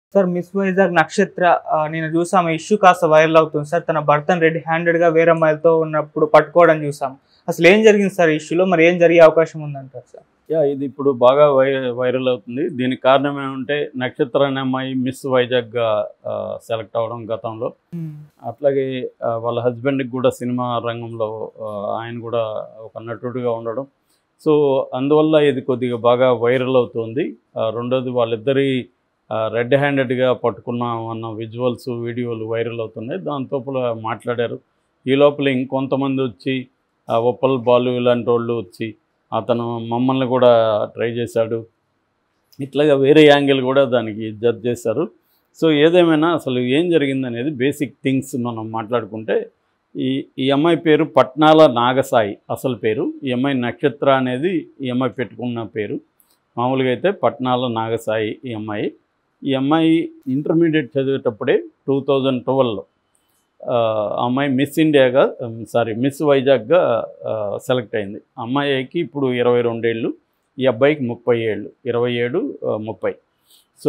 sir miss Vizag నక్షత్ర ఆ, నేను చూసాం ఇష్యూ కాస్త వైరల్ అవుతుంది సార్ తన భర్తను రెడ్ హ్యాండెడ్ గా వేరే అమ్మాయిలతో ఉన్నప్పుడు పట్టుకోవడం చూసాం అసలు ఏం జరిగింది సార్ ఇష్యూలో మరి ఏం జరిగే అవకాశం ఉందంటారు సార్ యా ఇది ఇప్పుడు బాగా వై వైరల్ అవుతుంది దీనికి కారణం ఏమంటే నక్షత్ర అనే అమ్మాయి మిస్ వైజాగ్గా సెలెక్ట్ అవ్వడం గతంలో అట్లాగే ఆ, వాళ్ళ హస్బెండ్కి కూడా సినిమా రంగంలో ఆ, ఆయన కూడా ఒక నటుడిగా ఉండడం సో అందువల్ల ఇది కొద్దిగా బాగా వైరల్ అవుతుంది ఆ, రెండోది వాళ్ళిద్దరి రెడ్ హ్యాండెడ్గా పట్టుకున్నాం అన్న విజువల్స్ వీడియోలు వైరల్ అవుతున్నాయి దాంతో మాట్లాడారు ఈ లోపల ఇంకొంతమంది వచ్చి ఆ, ఉప్పల్ బాలు ఇలాంటి వాళ్ళు వచ్చి అతను మమ్మల్ని కూడా ట్రై చేశాడు ఇట్లాగా వేరే యాంగిల్ కూడా దానికి జడ్జ్ చేశారు సో ఏదేమైనా అసలు ఏం జరిగింది అనేది బేసిక్ థింగ్స్ మనం మాట్లాడుకుంటే ఈ ఈ అమ్మాయి పేరు పట్నాల నాగసాయి అసలు పేరు ఈ అమ్మాయి నక్షత్ర అనేది ఈ అమ్మాయి పెట్టుకున్న పేరు మామూలుగా అయితే పట్నాల నాగసాయి ఈ అమ్మాయి ఈ అమ్మాయి ఇంటర్మీడియట్ చదివేటప్పుడే టూ థౌజండ్ ట్వెల్వ్లో అమ్మాయి మిస్ ఇండియాగా సారీ మిస్ వైజాగ్గా సెలెక్ట్ అయింది అమ్మాయికి ఇప్పుడు ఇరవై రెండేళ్ళు ఈ అబ్బాయికి ముప్పై ఏళ్ళు ఇరవై ఏడు ఆ, ముప్పై సో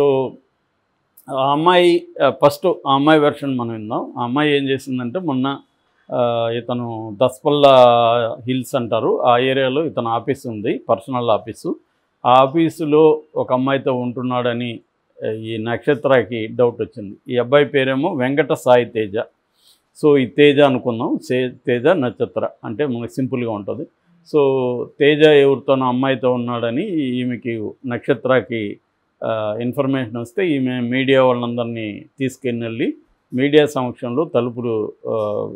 ఆ అమ్మాయి ఫస్ట్ ఆ అమ్మాయి వెర్షన్ మనం విందాం ఆ అమ్మాయి ఏం చేసిందంటే మొన్న ఆ, ఇతను దస్పల్లా హిల్స్ అంటారు ఆ ఏరియాలో ఇతను ఆఫీస్ ఉంది పర్సనల్ ఆఫీసు ఆ ఆఫీసులో ఒక అమ్మాయితో ఉంటున్నాడని ఆ, ఈ నక్షత్రకి డౌట్ వచ్చింది ఈ అబ్బాయి పేరేమో వెంకట సాయి తేజ సో ఈ తేజ అనుకుందాం సే తేజ నక్షత్ర అంటే మనకి సింపుల్గా ఉంటుంది సో తేజ ఎవరితోనో అమ్మాయితో ఉన్నాడని ఈమెకి నక్షత్రకి ఆ, ఇన్ఫర్మేషన్ వస్తే ఈమె మీడియా వాళ్ళందరినీ తీసుకెళ్ళి వెళ్ళి మీడియా సమక్షంలో తలుపులు ఆ,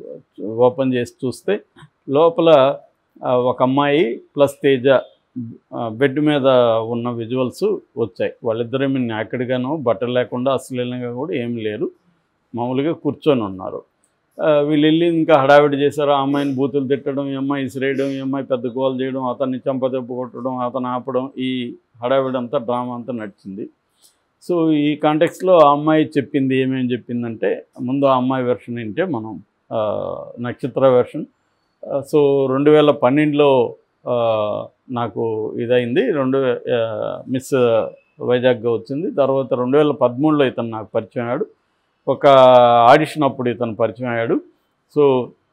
ఓపెన్ చేసి చూస్తే లోపల ఆ, ఒక అమ్మాయి ప్లస్ తేజ ఆ, బెడ్ మీద ఉన్న విజువల్స్ వచ్చాయి వాళ్ళిద్దరేమి నాకెడ్గానో బట్టలు లేకుండా అశ్లీలంగా కూడా ఏమి లేరు మామూలుగా కూర్చొని ఉన్నారు ఆ, వీళ్ళు వెళ్ళి ఇంకా హడావిడి చేశారు ఆ అమ్మాయిని బూతులు తిట్టడం ఈ అమ్మాయి ఇసిరేయడం ఈ అమ్మాయి పెద్ద గోల్ చేయడం అతన్ని చెంపదెబ్బ కొట్టడం అతను ఆపడం ఈ హడావిడి అంతా డ్రామా అంతా నడిచింది సో ఈ కాంటెక్స్లో ఆ అమ్మాయి చెప్పింది ఏమేమి చెప్పిందంటే ముందు ఆ అమ్మాయి వెర్షన్ వింటే మనం ఆ, నక్షత్ర వెర్షన్ ఆ, సో రెండు వేల పన్నెండులో ఆ, నాకు ఇదైంది రెండు ఆ, మిస్ వైజాగ్గా వచ్చింది తర్వాత రెండు వేల పదమూడులో ఇతను నాకు పరిచయం అయ్యాడు ఒక ఆడిషన్ అప్పుడు ఇతను పరిచయం అయ్యాడు సో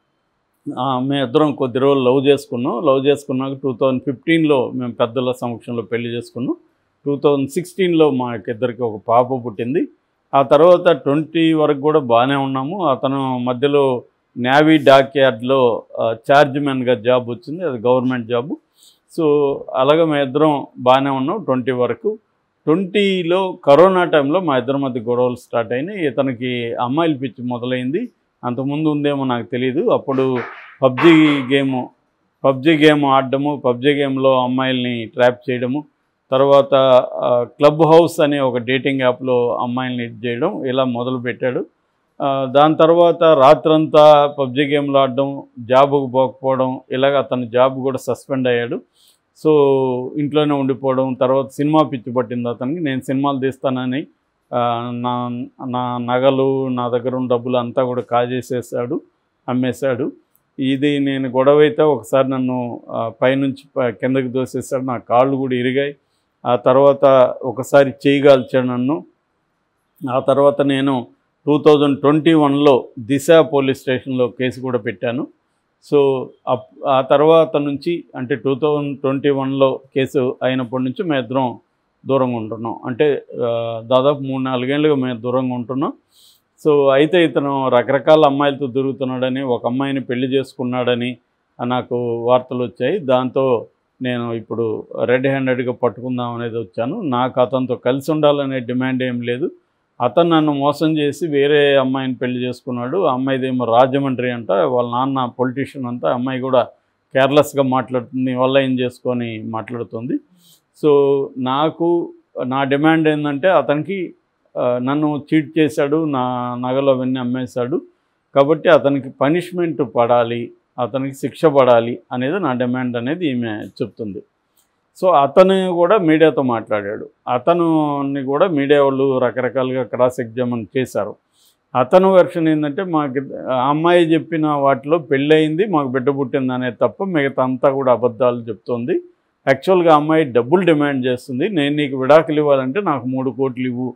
ఆ, మేము ఇద్దరం కొద్ది రోజులు లవ్ చేసుకున్నాం లవ్ చేసుకున్నాక టూ థౌజండ్ ఫిఫ్టీన్లో మేము పెద్దల సమక్షంలో పెళ్లి చేసుకున్నాం టూ థౌజండ్ సిక్స్టీన్లో మా ఇద్దరికి ఒక పాప పుట్టింది ఆ తర్వాత ట్వంటీ వరకు కూడా బాగానే ఉన్నాము అతను మధ్యలో నేవీ డాక్ యార్డ్లో చార్జ్ మ్యాన్గా జాబ్ వచ్చింది అది గవర్నమెంట్ జాబ్ సో అలాగే మేము ఇద్దరం బాగానే ఉన్నాం ట్వంటీ వరకు ట్వంటీలో కరోనా టైంలో మా ఇద్దరి మధ్య గొడవలు స్టార్ట్ అయినాయి ఇతనికి అమ్మాయిల పిచ్చి మొదలైంది అంతకుముందు ఉందేమో నాకు తెలియదు అప్పుడు పబ్జి గేమ్ పబ్జి గేమ్ ఆడడము పబ్జి గేమ్లో అమ్మాయిల్ని ట్రాప్ చేయడము తర్వాత ఆ, క్లబ్ హౌస్ అనే ఒక డేటింగ్ యాప్లో అమ్మాయిల్ని ఇది చేయడం ఇలా మొదలు పెట్టాడు ఆ, దాని తర్వాత రాత్రంతా పబ్జి గేమ్లో ఆడడం జాబ్కు పోకపోవడం ఇలాగ అతని జాబ్ కూడా సస్పెండ్ అయ్యాడు సో ఇంట్లోనే ఉండిపోవడం తర్వాత సినిమా పిచ్చి పట్టింది అతనికి నేను సినిమాలు తీస్తానని ఆ, నా నా నగలు నా దగ్గర ఉన్న డబ్బులు అంతా కూడా కాజేసేసాడు అమ్మేశాడు ఇది నేను గొడవ అయితే ఒకసారి నన్ను ఆ, పైనుంచి ప- కిందకి దోసేసాడు నా కాళ్ళు కూడా ఇరిగాయి ఆ తర్వాత ఒకసారి చేయగాల్చాడు నన్ను ఆ తర్వాత నేను టూ థౌజండ్ ట్వంటీ వన్లో దిశ పోలీస్ స్టేషన్లో కేసు కూడా పెట్టాను సో అప్- ఆ తర్వాత నుంచి అంటే టూ థౌజండ్ ట్వంటీ వన్లో కేసు అయినప్పటి నుంచి మేము ఇద్దరం దూరంగా ఉంటున్నాం అంటే ఆ, దాదాపు మూడు నాలుగేళ్ళుగా మేము దూరంగా ఉంటున్నాం సో అయితే ఇతను రకరకాల అమ్మాయిలతో తిరుగుతున్నాడని ఒక అమ్మాయిని పెళ్లి చేసుకున్నాడని నాకు వార్తలు వచ్చాయి దాంతో నేను ఇప్పుడు రెడ్ హ్యాండెడ్గా పట్టుకుందాం అనేది వచ్చాను నాకు అతనితో కలిసి ఉండాలనే డిమాండ్ ఏం లేదు అతను నన్ను మోసం చేసి వేరే అమ్మాయిని పెళ్లి చేసుకున్నాడు ఆ అమ్మాయిదేమో రాజమండ్రి అంట వాళ్ళ నాన్న పొలిటీషియన్ అంతా అమ్మాయి కూడా కేర్లెస్గా మాట్లాడుతుంది వల్ల ఏం చేసుకొని మాట్లాడుతుంది సో నాకు నా డిమాండ్ ఏంటంటే అతనికి ఆ, నన్ను చీట్ చేశాడు నా నగలు అవన్నీ అమ్మేశాడు కాబట్టి అతనికి పనిష్మెంట్ పడాలి అతనికి శిక్ష పడాలి అనేది నా డిమాండ్ అనేది ఈమె చెప్తుంది సో అతను కూడా మీడియాతో మాట్లాడాడు అతనుని కూడా మీడియా వాళ్ళు రకరకాలుగా క్రాస్ ఎగ్జామిన్ చేశారు అతను వెర్షన్ ఏంటంటే మాకు ఆ అమ్మాయి చెప్పిన వాటిలో పెళ్ళయింది మాకు బిడ్డ పుట్టింది అనేది తప్ప మిగతా అంతా కూడా అబద్ధాలు చెప్తోంది యాక్చువల్గా అమ్మాయి డబ్బులు డిమాండ్ చేస్తుంది నేను నీకు విడాకులు ఇవ్వాలంటే నాకు మూడు కోట్లు ఇవ్వు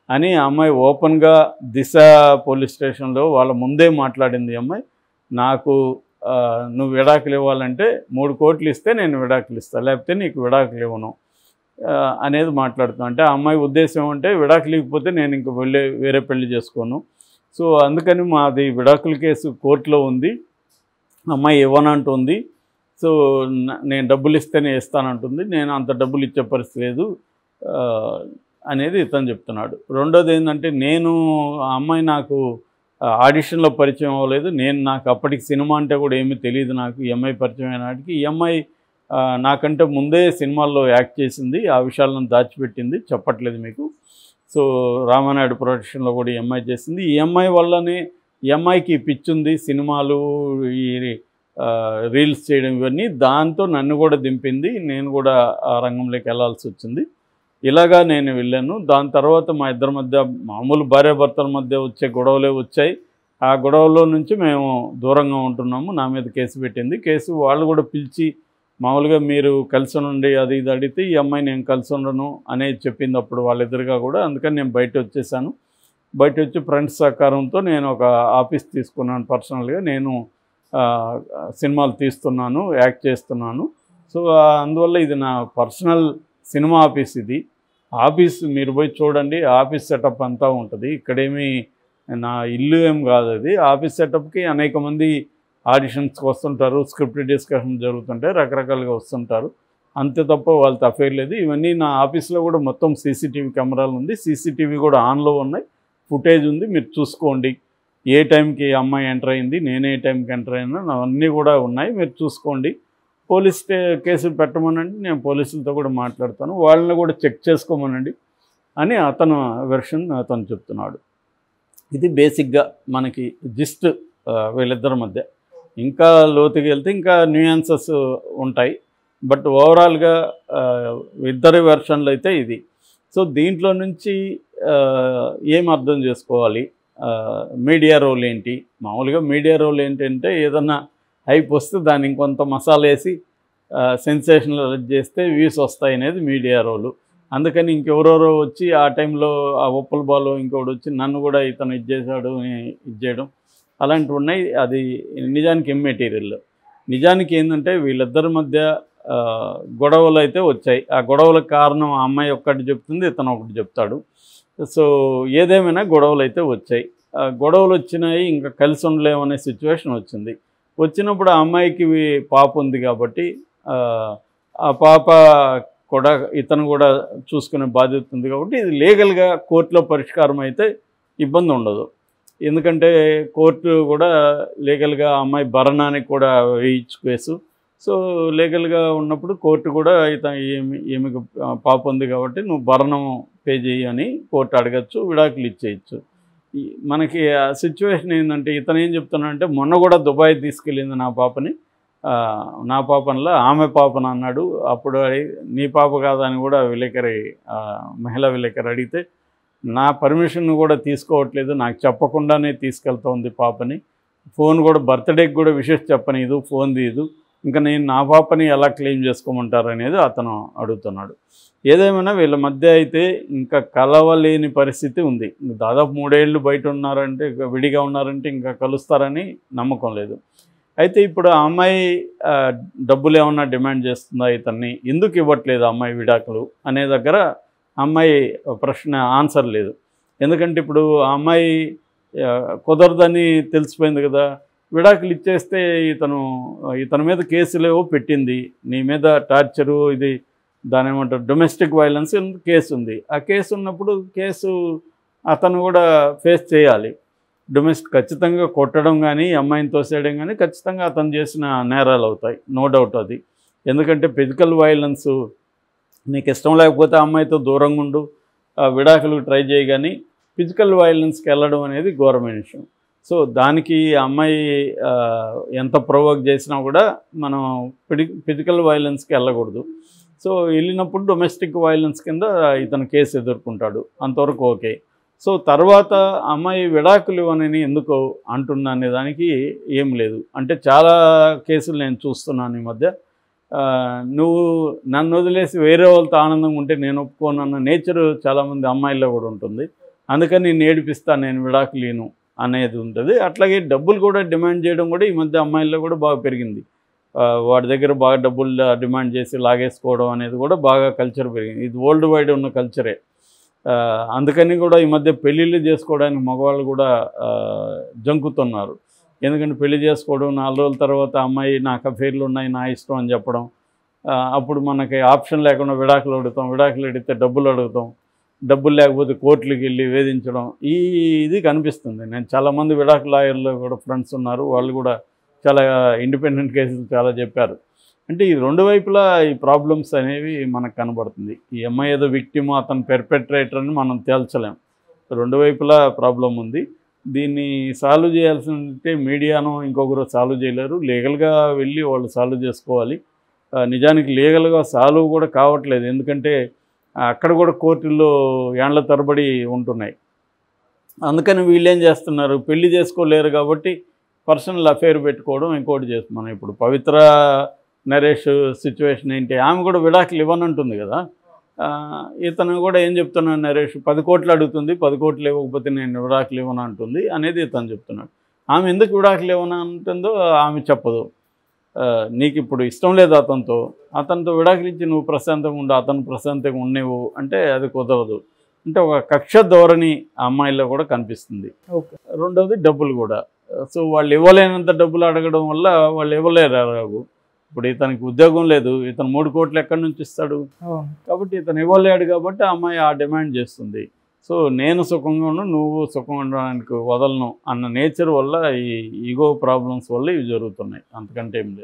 అని ఆ అమ్మాయి ఓపెన్గా దిశ పోలీస్ స్టేషన్లో వాళ్ళ ముందే మాట్లాడింది ఈ అమ్మాయి నాకు ఆ, నువ్వు విడాకులు ఇవ్వాలంటే మూడు కోట్లు ఇస్తే నేను విడాకులు ఇస్తాను లేకపోతే నీకు విడాకులు ఇవ్వను ఆ, అనేది మాట్లాడుతున్నాను అంటే ఆ అమ్మాయి ఉద్దేశం అంటే విడాకులు ఇవ్వకపోతే నేను ఇంక వెళ్ళే వేరే పెళ్లి చేసుకోను సో అందుకని మాది విడాకుల కేసు కోర్టులో ఉంది అమ్మాయి ఇవ్వనంటుంది సో న- నేను డబ్బులు ఇస్తేనే ఇస్తానంటుంది నేను అంత డబ్బులు ఇచ్చే పరిస్థితి లేదు ఆ, అనేది ఇతను చెప్తున్నాడు రెండోది ఏంటంటే నేను ఆ అమ్మాయి నాకు ఆ, ఆడిషన్లో పరిచయం అవ్వలేదు నేను నాకు అప్పటికి సినిమా అంటే కూడా ఏమీ తెలియదు నాకు ఈ అమ్మాయి పరిచయం అయిన నాటికి ఈ అమ్మాయి ఆ, నాకంటే ముందే సినిమాల్లో యాక్ట్ చేసింది ఆ విషయాలను దాచిపెట్టింది చెప్పట్లేదు మీకు సో రామానాయుడు ప్రొడక్షన్లో కూడా ఈ అమ్మాయి చేసింది ఈ అమ్మాయి వల్లనే ఈ అమ్మాయికి పిచ్చి ఉంది సినిమాలు ఈ ఆ, రీల్స్ చేయడం ఇవన్నీ దాంతో నన్ను కూడా దింపింది నేను కూడా ఆ రంగంలోకి వెళ్ళాల్సి వచ్చింది ఇలాగా నేను వెళ్ళాను దాని తర్వాత మా ఇద్దరి మధ్య మామూలు భార్యాభర్తల మధ్య వచ్చే గొడవలే వచ్చాయి ఆ గొడవలో నుంచి మేము దూరంగా ఉంటున్నాము నా మీద కేసు పెట్టింది కేసు వాళ్ళు కూడా పిలిచి మామూలుగా మీరు కలిసి ఉండండి అది ఇది అడిగితే ఈ అమ్మాయి నేను కలిసి ఉండను అనేది చెప్పింది అప్పుడు వాళ్ళిద్దరుగా కూడా అందుకని నేను బయట వచ్చేసాను బయట వచ్చి ఫ్రెండ్స్ సహకారంతో నేను ఒక ఆఫీస్ తీసుకున్నాను పర్సనల్గా నేను ఆ, సినిమాలు తీస్తున్నాను యాక్ట్ చేస్తున్నాను సో ఆ, అందువల్ల ఇది నా పర్సనల్ సినిమా ఆఫీస్ ఇది ఆఫీస్ మీరు పోయి చూడండి ఆఫీస్ సెటప్ అంతా ఉంటుంది ఇక్కడేమీ నా ఇల్లు ఏం కాదు అది ఆఫీస్ సెటప్కి అనేక మంది ఆడిషన్స్కి వస్తుంటారు స్క్రిప్ట్ డిస్కషన్ జరుగుతుంటాయి రకరకాలుగా వస్తుంటారు అంతే తప్ప వాళ్ళతో అఫేర్ లేదు ఇవన్నీ నా ఆఫీస్లో కూడా మొత్తం సీసీటీవీ కెమెరాలు ఉంది సీసీటీవీ కూడా ఆన్లో ఉన్నాయి ఫుటేజ్ ఉంది మీరు చూసుకోండి ఏ టైంకి అమ్మాయి ఎంటర్ అయింది నేను ఏ టైంకి ఎంటర్ అయినా అవన్నీ కూడా ఉన్నాయి మీరు చూసుకోండి పోలీస్ స్టే కేసు పెట్టమనండి నేను పోలీసులతో కూడా మాట్లాడతాను వాళ్ళని కూడా చెక్ చేసుకోమనండి అని అతను వెర్షన్ అతను చెప్తున్నాడు ఇది బేసిక్గా మనకి జిస్ట్ వీళ్ళిద్దరి మధ్య ఇంకా లోతుకి వెళ్తే ఇంకా న్యూయాన్సెస్ ఉంటాయి బట్ ఓవరాల్గా ఇద్దరి వెర్షన్లు అయితే ఇది సో దీంట్లో నుంచి ఆ, ఏం అర్థం చేసుకోవాలి మీడియా రోల్ ఏంటి మామూలుగా మీడియా రోల్ ఏంటంటే ఏదన్నా హైప్ వస్తే దాన్ని ఇంకొంత మసాలా వేసి సెన్సేషనల్ చేస్తే వ్యూస్ వస్తాయి అనేది మీడియా రోలు అందుకని ఇంకెవరెవరో వచ్చి ఆ టైంలో ఆ ఉప్పల బాలు ఇంకోటి వచ్చి నన్ను కూడా ఇతను ఇది చేశాడు ఇది చేయడం అలాంటివి ఉన్నాయి అది నిజానికి ఇమ్మెటీరియల్ నిజానికి ఏంటంటే వీళ్ళిద్దరి మధ్య ఆ, గొడవలు అయితే వచ్చాయి ఆ గొడవలకు కారణం ఆ అమ్మాయి ఒక్కటి చెప్తుంది ఇతను ఒకటి చెప్తాడు సో ఏదేమైనా గొడవలు అయితే వచ్చాయి ఆ గొడవలు వచ్చినాయి ఇంకా కలిసి ఉండలేమనే సిచ్యువేషన్ వచ్చింది వచ్చినప్పుడు ఆ అమ్మాయికి వి- పాప ఉంది కాబట్టి ఆ, ఆ పాప కూడా ఇతను కూడా చూసుకునే బాధ్యత ఉంది కాబట్టి ఇది లీగల్గా కోర్టులో పరిష్కారం అయితే ఇబ్బంది ఉండదు ఎందుకంటే కోర్టు కూడా లీగల్గా ఆ అమ్మాయి భరణానికి కూడా వేయించు కేసు సో లీగల్గా ఉన్నప్పుడు కోర్టు కూడా ఇతను ఏమి ఏమికి పాప ఉంది కాబట్టి నువ్వు భరణం పే చేయి అని కోర్టు అడగచ్చు విడాకులు ఇచ్చేయచ్చు ఈ- మనకి ఆ సిచ్యువేషన్ ఏంటంటే ఇతను ఏం చెప్తున్నాడంటే మొన్న కూడా దుబాయ్ తీసుకెళ్ళింది నా పాపని ఆ, నా పాపనలో ఆమె పాపన అన్నాడు అప్పుడు అడిగి, నీ పాప కాదని కూడా విలేకరి ఆ, మహిళా విలేకరి అడిగితే నా పర్మిషన్ కూడా తీసుకోవట్లేదు నాకు చెప్పకుండానే తీసుకెళ్తోంది పాపని ఫోన్ కూడా బర్త్డేకి కూడా విషెస్ చెప్పనీదు ఫోన్ తీయదు ఇంకా నేను నా పాపని ఎలా క్లెయిమ్ చేసుకోమంటారు అనేది అతను అడుగుతున్నాడు ఏదేమైనా వీళ్ళ మధ్య అయితే ఇంకా కలవలేని పరిస్థితి ఉంది దాదాపు మూడేళ్ళు బయట ఉన్నారంటే ఇక విడిగా ఉన్నారంటే ఇంకా కలుస్తారని నమ్మకం లేదు అయితే ఇప్పుడు ఆ అమ్మాయి ఆ, డబ్బులు ఏమన్నా డిమాండ్ చేస్తుందా ఇతన్ని ఎందుకు ఇవ్వట్లేదు ఆ అమ్మాయి విడాకులు అనే దగ్గర ఆ అమ్మాయి ప్రశ్న ఆన్సర్ లేదు ఎందుకంటే ఇప్పుడు ఆ అమ్మాయి ఆ, కుదరదని తెలిసిపోయింది కదా విడాకులు ఇచ్చేస్తే ఇతను ఇతని మీద కేసులేవో పెట్టింది నీ మీద టార్చరు ఇది దాని ఏమంటారు డొమెస్టిక్ వైలెన్స్ కేసు ఉంది ఆ కేసు ఉన్నప్పుడు కేసు అతను కూడా ఫేస్ చేయాలి డొమెస్టిక్ ఖచ్చితంగా కొట్టడం కానీ అమ్మాయిని తోసేయడం కానీ ఖచ్చితంగా అతను చేసిన నేరాలు అవుతాయి నో డౌట్ అది ఎందుకంటే ఫిజికల్ వైలెన్స్ నీకు ఇష్టం లేకపోతే ఆ అమ్మాయితో దూరంగా ఉండు ఆ విడాకులు ట్రై చేయి కానీ ఫిజికల్ వైలెన్స్కి వెళ్ళడం అనేది ఘోరమైన విషయం సో దానికి ఆ అమ్మాయి ఆ, ఎంత ప్రొవోక్ చేసినా కూడా మనం ఫిజికల్ వైలెన్స్కి వెళ్ళకూడదు సో వెళ్ళినప్పుడు డొమెస్టిక్ వైలెన్స్ కింద ఇతను కేసు ఎదుర్కొంటాడు అంతవరకు ఓకే సో తర్వాత అమ్మాయి విడాకులు ఇవ్వనని ఎందుకు అంటున్నా అనే దానికి ఏం లేదు అంటే చాలా కేసులు నేను చూస్తున్నాను ఈ మధ్య ఆ, నువ్వు నన్ను వదిలేసి వేరే వాళ్ళతో ఆనందంగా ఉంటే నేను ఒప్పుకోను అన్న నేచర్ చాలామంది అమ్మాయిల్లో కూడా ఉంటుంది అందుకని నేను ఏడిపిస్తా నేను విడాకులేను అనేది ఉంటుంది అట్లాగే డబ్బులు కూడా డిమాండ్ చేయడం కూడా ఈ మధ్య అమ్మాయిల్లో కూడా బాగా పెరిగింది ఆ, వాడి దగ్గర బాగా డబ్బులు డిమాండ్ చేసి లాగేసుకోవడం అనేది కూడా బాగా కల్చర్ పెరిగింది ఇది వరల్డ్ వైడ్ ఉన్న కల్చరే ఆ, అందుకని కూడా ఈ మధ్య పెళ్ళిళ్ళు చేసుకోవడానికి మగవాళ్ళు కూడా ఆ, జంకుతున్నారు ఎందుకంటే పెళ్లి చేసుకోవడం నాలుగు రోజుల తర్వాత అమ్మాయి నాకు అఫేర్లు ఉన్నాయి నా ఇష్టం అని చెప్పడం ఆ, అప్పుడు మనకి ఆప్షన్ లేకుండా విడాకులు అడుగుతాం విడాకులు అడిగితే డబ్బులు అడుగుతాం డబ్బులు లేకపోతే కోర్టులకు వెళ్ళి వేధించడం ఈ ఇది కనిపిస్తుంది నేను చాలామంది విడాకు లాయర్లు కూడా ఫ్రెండ్స్ ఉన్నారు వాళ్ళు కూడా చాలా ఇండిపెండెంట్ కేసులు చాలా చెప్పారు అంటే ఈ రెండు వైపులా ఈ ప్రాబ్లమ్స్ అనేవి మనకు కనబడుతుంది ఈ అమ్మాయి ఏదో విక్టిమ్ అతను పెర్పెట్రేటర్ అని మనం తేల్చలేం రెండు వైపులా ప్రాబ్లం ఉంది దీన్ని సాల్వ్ చేయాల్సి ఉంటే మీడియాను ఇంకొకరు సాల్వ్ చేయలేరు లీగల్గా వెళ్ళి వాళ్ళు సాల్వ్ చేసుకోవాలి ఆ, నిజానికి లీగల్గా సాల్వ్ కూడా కావట్లేదు ఎందుకంటే ఆ, అక్కడ కూడా కోర్టుల్లో ఏండ్ల తరబడి ఉంటున్నాయి అందుకని వీళ్ళు ఏం చేస్తున్నారు పెళ్లి చేసుకోలేరు కాబట్టి పర్సనల్ అఫేర్ పెట్టుకోవడం ఇంకోటి చేస్తున్నాం ఇప్పుడు పవిత్ర నరేష్ సిచ్యువేషన్ ఏంటి ఆమె కూడా విడాకులు ఇవ్వనంటుంది కదా ఆ, ఇతను కూడా ఏం చెప్తున్నాడు నరేష్ పది కోట్లు అడుగుతుంది పది కోట్లు ఇవ్వకపోతే నేను విడాకులు ఇవ్వను అంటుంది అనేది ఇతను చెప్తున్నాడు ఆమె ఎందుకు విడాకులు ఇవ్వను అంటుందో ఆమె చెప్పదు ఆ, నీకు ఇప్పుడు ఇష్టం లేదు అతనితో అతనితో విడాకులు ఇచ్చి నువ్వు ప్రశాంతంగా ఉండు అతను ప్రశాంతంగా ఉండేవు అంటే అది కుదరదు అంటే ఒక కక్ష ధోరణి ఆ అమ్మాయిలో కూడా కనిపిస్తుంది ఓకే రెండవది డబ్బులు కూడా సో వాళ్ళు ఇవ్వలేనంత డబ్బులు అడగడం వల్ల వాళ్ళు ఇవ్వలేరు అలాగూ ఇప్పుడు ఇతనికి ఉద్యోగం లేదు ఇతను మూడు కోట్లు ఎక్కడి నుంచి ఇస్తాడు అవును కాబట్టి ఇతను ఇవ్వలేడు కాబట్టి ఆ అమ్మాయి ఆ డిమాండ్ చేస్తుంది సో నేను సుఖంగా ఉండు నువ్వు సుఖంగా ఉండడానికి వదలను అన్న నేచర్ వల్ల ఈ ఈగో ప్రాబ్లమ్స్ వల్ల ఇవి జరుగుతున్నాయి అంతకంటే ఏం లేదు